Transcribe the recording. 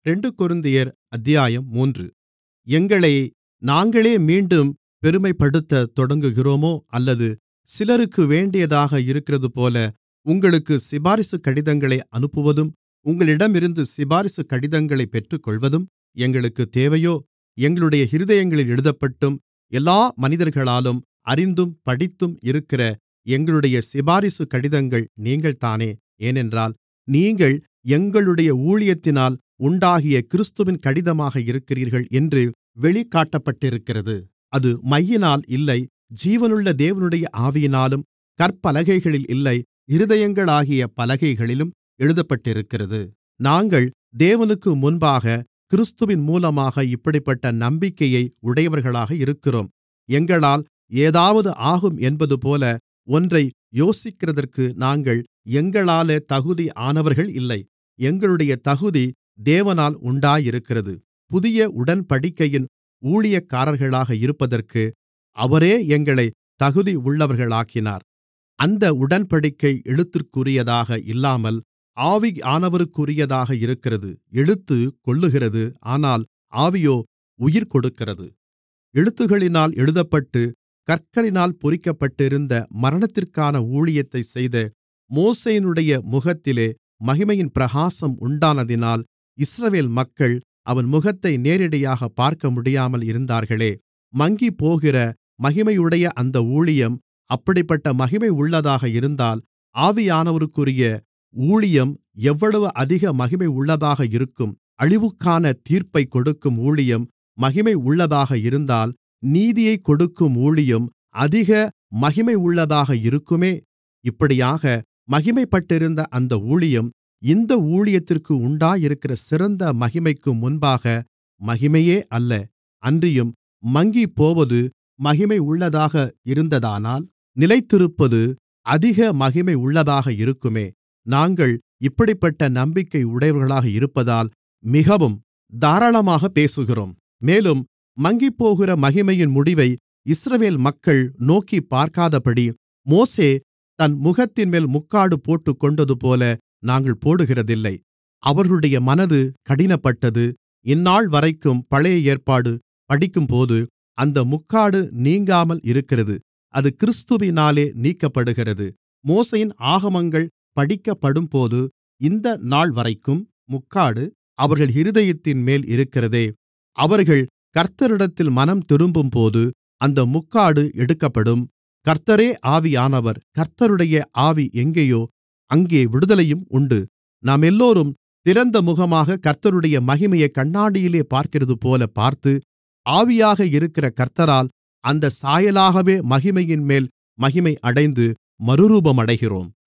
ரெண்டு கொரிந்தியர் அத்தியாயம் மூன்று எங்களை நாங்களே மீண்டும் பெருமைப்படுத்தத் தொடங்குகிறோமோ அல்லது சிலருக்கு வேண்டியதாக இருக்கிறதுபோல உங்களுக்குச் சிபாரிசுக் கடிதங்களை அனுப்புவதும் உங்களிடமிருந்து சிபாரிசுக் கடிதங்களைப் பெற்றுக்கொள்வதும் எங்களுக்குத் தேவையோ எங்களுடைய இருதயங்களில் எழுதப்பட்டும் எல்லா மனிதர்களாலும் அறிந்தும் படித்தும் இருக்கிற எங்களுடைய சிபாரிசுக் கடிதங்கள் நீங்கள்தானே ஏனென்றால் நீங்கள் எங்களுடைய ஊழியத்தினால் உண்டாகிய கிறிஸ்துவின் கடிதமாக இருக்கிறீர்கள் என்று வெளிக்காட்டப்பட்டிருக்கிறது அது மையினால் இல்லை ஜீவனுள்ள தேவனுடைய ஆவியினாலும் கற்பலகைகளில் இல்லை இருதயங்களாகிய பலகைகளிலும் எழுதப்பட்டிருக்கிறது நாங்கள் தேவனுக்கு முன்பாக கிறிஸ்துவின் மூலமாக இப்படிப்பட்ட நம்பிக்கையை உடையவர்களாக இருக்கிறோம் எங்களால் ஏதாவது ஆகும் என்பதுபோல ஒன்றை யோசிக்கிறதற்கு நாங்கள் எங்களாலே தகுதியானவர்கள் இல்லை எங்களுடைய தகுதி தேவனால் உண்டாயிருக்கிறது புதிய உடன்படிக்கையின் ஊழியக்காரர்களாக இருப்பதற்கு அவரே எங்களை தகுதியுள்ளவர்களாக்கினார் அந்த உடன்படிக்கை எழுத்திற்குரியதாக இல்லாமல் ஆவியானவருக்குரியதாக இருக்கிறது எழுத்து கொல்லுகிறது ஆனால் ஆவியோ உயிர் கொடுக்கிறது எழுத்துகளினால் எழுதப்பட்டு கற்களினால் பொறிக்கப்பட்டிருந்த மரணத்திற்கான ஊழியத்தைச் செய்த மோசேயினுடைய முகத்திலே மகிமையின் பிரகாசம் உண்டானதினால் இஸ்ரவேல் மக்கள் அவன் முகத்தை நேரடியாகப் பார்க்கமுடியாமல் இருந்தார்களே மங்கிப்போகிற மகிமையுடைய அந்த ஊழியம் அப்படிப்பட்ட மகிமை உள்ளதாக இருந்தால் ஆவியானவருக்குரிய ஊழியம் எவ்வளவு அதிக மகிமை உள்ளதாக இருக்கும் அழிவுக்கான தீர்ப்பைக் கொடுக்கும் ஊழியம் மகிமை உள்ளதாக இருந்தால் நீதியைக் கொடுக்கும் ஊழியம் அதிக மகிமை உள்ளதாக இருக்குமே இப்படியாக மகிமைப்பட்டிருந்த அந்த ஊழியம் இந்த ஊழியத்திற்கு உண்டாயிருக்கிற சிறந்த மகிமைக்கு முன்பாக மகிமையே அல்ல அன்றியும் மங்கிப்போவது மகிமை உள்ளதாக இருந்ததானால் நிலைத்திருப்பது அதிக மகிமை உள்ளதாக இருக்குமே நாங்கள் இப்படிப்பட்ட நம்பிக்கை உடையவர்களாக இருப்பதால் மிகவும் தாராளமாக பேசுகிறோம் மேலும் மங்கிப்போகிற மகிமையின் முடிவை இஸ்ரவேல் மக்கள் நோக்கிப் பார்க்காதபடி மோசே தன் முகத்தின்மேல் முக்காடு போட்டுக்கொண்டதுபோல நாங்கள் போடுகிறதில்லை அவர்களுடைய மனது கடினப்பட்டது இந்நாள்வரைக்கும் பழைய ஏற்பாடு படிக்கும்போது அந்த முக்காடு நீங்காமல் இருக்கிறது அது கிறிஸ்துவினாலே நீக்கப்படுகிறது மோசேயின் ஆகமங்கள் படிக்கப்படும்போது இந்த நாள்வரைக்கும் முக்காடு அவர்கள் இருதயத்தின்மேல் இருக்கிறதே அவர்கள் கர்த்தரிடத்தில் மனம் திரும்பும்போது அந்த முக்காடு எடுக்கப்படும் கர்த்தரே ஆவியானவர் கர்த்தருடைய ஆவி எங்கேயோ அங்கே விடுதலையும் உண்டு நாமெல்லோரும் திறந்த முகமாக கர்த்தருடைய மகிமையை கண்ணாடியிலே பார்க்கிறதுபோல பார்த்து ஆவியாக இருக்கிற கர்த்தரால் அந்த சாயலாகவே மகிமையின்மேல் மகிமை அடைந்து மறுரூபமடைகிறோம்